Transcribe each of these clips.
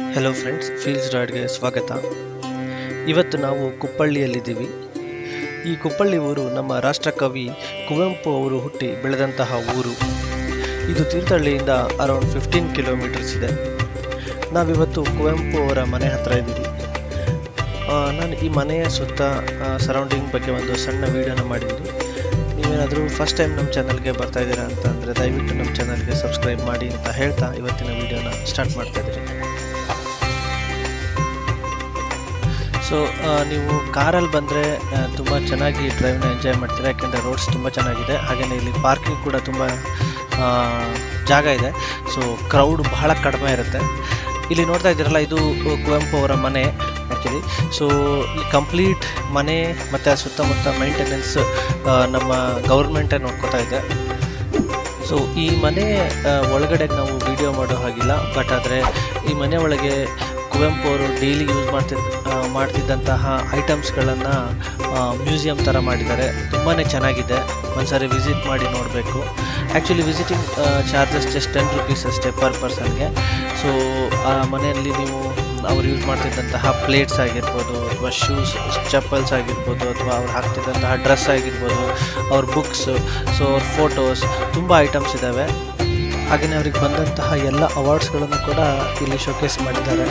hello friends feels ಡಾಟ್ಗೆ ಸ್ವಾಗತ ಇವತ್ತು ನಾವು ಕುಪ್ಪಳ್ಳಿಯಲ್ಲಿದ್ದೀವಿ ಈ ಕುಪ್ಪಳ್ಳಿ ಊರು ನಮ್ಮ ರಾಷ್ಟ್ರಕವಿ ಕುವೆಂಪು ಅವರು ಹುಟ್ಟಿ ಬೆಳೆದಂತಹ ಊರು ಇದು ತೀರ್ಥಹಳ್ಳಿಯಿಂದ ಅರೌಂಡ್ ಫಿಫ್ಟೀನ್ ಕಿಲೋಮೀಟರ್ಸ್ ಇದೆ ನಾವಿವತ್ತು ಕುವೆಂಪು ಅವರ ಮನೆ ಹತ್ರ ಇದ್ದೀವಿ ಆ, ನಾನು ಈ ಮನೆಯ ಸುತ್ತ ಸರೌಂಡಿಂಗ್ ಬಗ್ಗೆ ಒಂದು ಸಣ್ಣ ವೀಡಿಯೋನ ಮಾಡಿದ್ದೀನಿ ನೀವೇನಾದರೂ ಫಸ್ಟ್ ಟೈಮ್ ನಮ್ಮ ಚಾನಲ್ಗೆ ಬರ್ತಾ ಇದ್ದೀರಾ ಅಂತ ಅಂದರೆ ದಯವಿಟ್ಟು ನಮ್ಮ ಚಾನಲ್ಗೆ ಸಬ್ಸ್ಕ್ರೈಬ್ ಮಾಡಿ ಅಂತ ಹೇಳ್ತಾ ಇವತ್ತಿನ ವೀಡಿಯೋನ ಸ್ಟಾರ್ಟ್ ಮಾಡ್ತಾ ಇದ್ದೀನಿ ಸೊ ನೀವು ಕಾರಲ್ಲಿ ಬಂದರೆ ತುಂಬ ಚೆನ್ನಾಗಿ ಡ್ರೈವ್ನ ಎಂಜಾಯ್ ಮಾಡ್ತೀರಾ ಯಾಕೆಂದರೆ ರೋಡ್ಸ್ ತುಂಬ ಚೆನ್ನಾಗಿದೆ ಹಾಗೆಯೇ ಇಲ್ಲಿ ಪಾರ್ಕಿಂಗ್ ಕೂಡ ತುಂಬ ಆ, ಜಾಗ ಇದೆ ಸೊ ಕ್ರೌಡ್ ಬಹಳ ಕಡಿಮೆ ಇರುತ್ತೆ ಇಲ್ಲಿ ನೋಡ್ತಾ ಇದ್ದೀರಲ್ಲ ಇದು ಕುವೆಂಪು ಅವರ ಮನೆ ಆ್ಯಕ್ಚುಲಿ ಸೊ ಈ ಕಂಪ್ಲೀಟ್ ಮನೆ ಮತ್ತು ಸುತ್ತಮುತ್ತ ಮೈಂಟೆನೆನ್ಸ್ ನಮ್ಮ ಗೌರ್ಮೆಂಟೇ ನೋಡ್ಕೋತಾ ಇದೆ ಸೊ ಈ ಮನೆ ಆ, ಒಳಗಡೆ ನಾವು ವಿಡಿಯೋ ಮಾಡೋ ಹಾಗಿಲ್ಲ ಬಟ್ ಆದರೆ ಈ ಮನೆ ಒಳಗೆ ಕುವೆಂಪು ಅವರು ಡೈಲಿ ಯೂಸ್ ಮಾಡ್ತಿದ್ದ ಆ, ಮಾಡ್ತಿದ್ದಂತಹ ಐಟಮ್ಸ್ಗಳನ್ನು ಮ್ಯೂಸಿಯಂ ಥರ ಮಾಡಿದ್ದಾರೆ ತುಂಬಾ ಚೆನ್ನಾಗಿದೆ ಒಂದ್ಸರಿ ವಿಸಿಟ್ ಮಾಡಿ ನೋಡಬೇಕು actually visiting charges just ten rupees ಅಷ್ಟೇ ಪರ್ ಪರ್ಸನ್ಗೆ ಸೊ ಆ ಮನೆಯಲ್ಲಿ ನೀವು ಅವ್ರು ಯೂಸ್ ಮಾಡ್ತಿದ್ದಂತಹ ಪ್ಲೇಟ್ಸ್ ಆಗಿರ್ಬೋದು ಅಥವಾ ಶೂಸ್ ಚಪ್ಪಲ್ಸ್ ಆಗಿರ್ಬೋದು ಅಥವಾ ಅವ್ರು ಹಾಕ್ತಿದ್ದಂತಹ ಡ್ರೆಸ್ ಆಗಿರ್ಬೋದು ಅವ್ರ ಬುಕ್ಸು ಸೊ ಅವ್ರ ಫೋಟೋಸ್ ತುಂಬ ಐಟಮ್ಸ್ ಇದ್ದಾವೆ ಹಾಗೆಯೇ ಅವ್ರಿಗೆ ಬಂದಂತಹ ಎಲ್ಲ ಅವಾರ್ಡ್ಸ್ಗಳನ್ನು ಕೂಡ ಇಲ್ಲಿ ಶೋಕೇಸ್ ಮಾಡಿದ್ದಾರೆ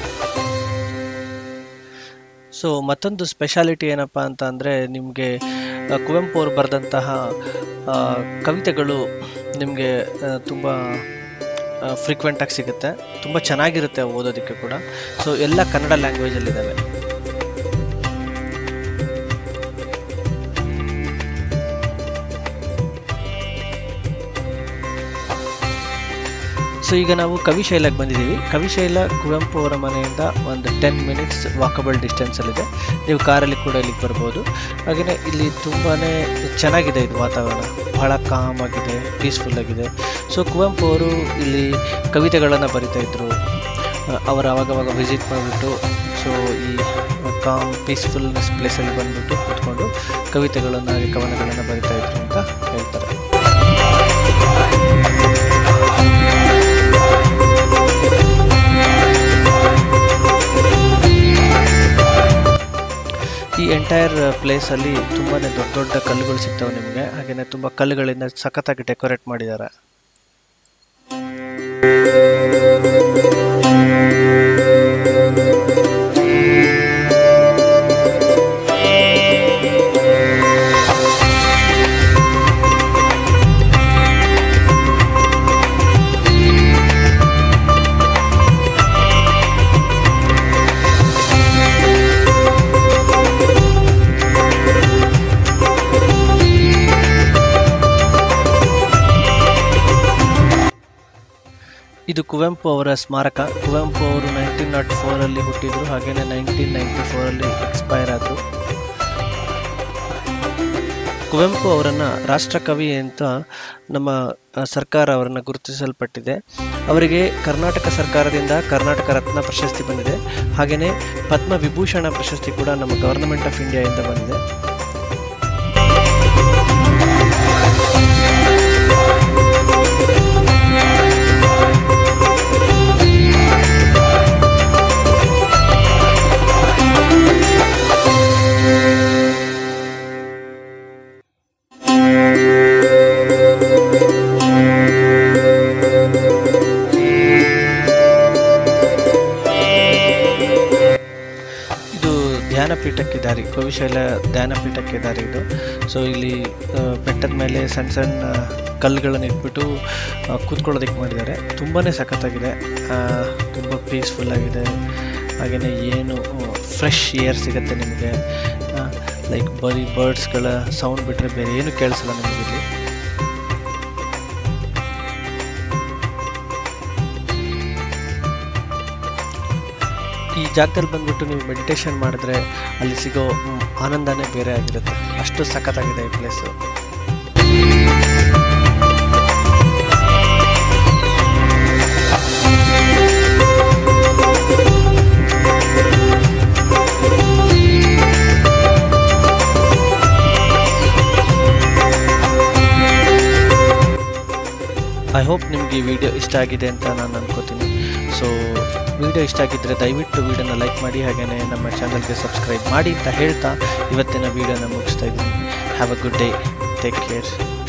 ಸೊ ಮತ್ತೊಂದು ಸ್ಪೆಷಾಲಿಟಿ ಏನಪ್ಪ ಅಂತ ಅಂದರೆ ನಿಮಗೆ ಕುವೆಂಪು ಅವರು ಬರೆದಂತಹ ಆ, ಕವಿತೆಗಳು ನಿಮಗೆ ತುಂಬ ಫ್ರೀಕ್ವೆಂಟಾಗಿ ಸಿಗುತ್ತೆ ತುಂಬ ಚೆನ್ನಾಗಿರುತ್ತೆ ಓದೋದಕ್ಕೆ ಕೂಡ ಸೊ ಎಲ್ಲ ಕನ್ನಡ ಲ್ಯಾಂಗ್ವೇಜಲ್ಲಿದ್ದಾವೆ ಸೊ ಈಗ ನಾವು ಕವಿಶೈಲಕ್ಕೆ ಬಂದಿದ್ದೀವಿ ಕವಿಶೈಲ ಕುವೆಂಪು ಅವರ ಮನೆಯಿಂದ ಒಂದು ಟೆನ್ ಮಿನಿಟ್ಸ್ ವಾಕಬಲ್ ಡಿಸ್ಟೆನ್ಸಲ್ಲಿದೆ ನೀವು ಕಾರಲ್ಲಿ ಕೂಡ ಇಲ್ಲಿಗೆ ಬರ್ಬೋದು ಹಾಗೆಯೇ ಇಲ್ಲಿ ತುಂಬಾ ಚೆನ್ನಾಗಿದೆ ಇದು ವಾತಾವರಣ ಬಹಳ ಕಾಮ್ ಆಗಿದೆ ಪೀಸ್ಫುಲ್ ಆಗಿದೆ ಸೊ ಕುವೆಂಪು ಅವರು ಇಲ್ಲಿ ಕವಿತೆಗಳನ್ನು ಬರಿತಾ ಇದ್ರು ಆ, ಅವರು ಅವಾಗವಾಗ ವಿಸಿಟ್ ಮಾಡಿಬಿಟ್ಟು ಸೊ ಈ ಕಾಮ್ ಪೀಸ್ಫುಲ್ನೆಸ್ ಪ್ಲೇಸಲ್ಲಿ ಬಂದುಬಿಟ್ಟು ಕೂತ್ಕೊಂಡು ಕವಿತೆಗಳನ್ನು ಹಾಗೆ ಕವನಗಳನ್ನು ಬರಿತಾ ಇದ್ರು ಅಂತ ಹೇಳ್ತಾರೆ ಈ ಎಂಟೈರ್ ಪ್ಲೇಸಲ್ಲಿ ತುಂಬಾ ದೊಡ್ಡ ದೊಡ್ಡ ಕಲ್ಲುಗಳು ಸಿಗ್ತವೆ ನಿಮಗೆ ಹಾಗೆಯೇ ತುಂಬ ಕಲ್ಲುಗಳಿಂದ ಸಖತ್ತಾಗಿ ಡೆಕೋರೇಟ್ ಮಾಡಿದ್ದಾರೆ ಇದು ಕುವೆಂಪು ಅವರ ಸ್ಮಾರಕ ಕುವೆಂಪು ಅವರು ನೈನ್ಟೀನ್ ನಾಟ್ ಫೋರಲ್ಲಿ ಹುಟ್ಟಿದ್ರು ಹಾಗೆಯೇ ನೈನ್ಟೀನ್ ನೈಂಟಿ ಫೋರಲ್ಲಿ ಎಕ್ಸ್ಪೈರ್ ಆದರು ಕುವೆಂಪು ಅವರನ್ನು ರಾಷ್ಟ್ರಕವಿ ಅಂತ ನಮ್ಮ ಆ, ಸರ್ಕಾರ ಅವರನ್ನು ಗುರುತಿಸಲ್ಪಟ್ಟಿದೆ ಅವರಿಗೆ ಕರ್ನಾಟಕ ಸರ್ಕಾರದಿಂದ ಕರ್ನಾಟಕ ರತ್ನ ಪ್ರಶಸ್ತಿ ಬಂದಿದೆ ಹಾಗೆಯೇ ಪದ್ಮ ವಿಭೂಷಣ ಪ್ರಶಸ್ತಿ ಕೂಡ ನಮ್ಮ ಗವರ್ನಮೆಂಟ್ ಆಫ್ ಇಂಡಿಯಾದಿಂದ ಬಂದಿದೆ ಇದು ಧ್ಯಾನಪೀಠಕ್ಕೆ ದಾರಿ ಕವಿಶೈಲ ಧ್ಯಾನಪೀಠಕ್ಕೆ ದಾರಿ ಇದು ಸೊ ಇಲ್ಲಿ ಆ, ಬೆಟ್ಟದ ಮೇಲೆ ಸಣ್ಣ ಸಣ್ಣ ಕಲ್ಲುಗಳನ್ನು ಇಟ್ಬಿಟ್ಟು ಆ, ಕೂತ್ಕೊಳ್ಳೋದಕ್ಕೆ ಮಾಡಿದ್ದಾರೆ ತುಂಬಾ ಸಖತ್ತಾಗಿದೆ ತುಂಬ ಪೀಸ್ಫುಲ್ ಆಗಿದೆ ಹಾಗೆಯೇ ಏನು ಫ್ರೆಶ್ ಏರ್ ಸಿಗುತ್ತೆ ನಿಮಗೆ ಲೈಕ್ ಬರೀ ಬರ್ಡ್ಸ್ಗಳ ಸೌಂಡ್ ಬಿಟ್ಟರೆ ಬೇರೆ ಏನು ಕೇಳಿಸಲ್ಲ ನಿಮಗೆ ಇಲ್ಲಿ ಈ ಜಾಗದಲ್ಲಿ ಬಂದ್ಬಿಟ್ಟು ನೀವು ಮೆಡಿಟೇಷನ್ ಮಾಡಿದ್ರೆ ಅಲ್ಲಿ ಸಿಗೋ ಮ್, ಆನಂದನೇ ಬೇರೆ ಆಗಿರುತ್ತೆ ಅಷ್ಟು ಸಖತ್ತಾಗಿದೆ ಈ ಪ್ಲೇಸು ಐ ಹೋಪ್ ನಿಮಗೆ ಈ ವಿಡಿಯೋ ಇಷ್ಟ ಆಗಿದೆ ಅಂತ ನಾನು ಅನ್ಕೋತೀನಿ ಸೊ ವಿಡಿಯೋ ಇಷ್ಟ ಆಗಿದ್ದರೆ ದಯವಿಟ್ಟು ವಿಡಿಯೋನ ಲೈಕ್ ಮಾಡಿ ಹಾಗೆಯೇ ನಮ್ಮ ಚಾನಲ್ಗೆ ಸಬ್ಸ್ಕ್ರೈಬ್ ಮಾಡಿ ಅಂತ ಹೇಳ್ತಾ ಇವತ್ತಿನ ವಿಡಿಯೋನ ಮುಗಿಸ್ತಾ ಇದ್ದೀನಿ have a good day take care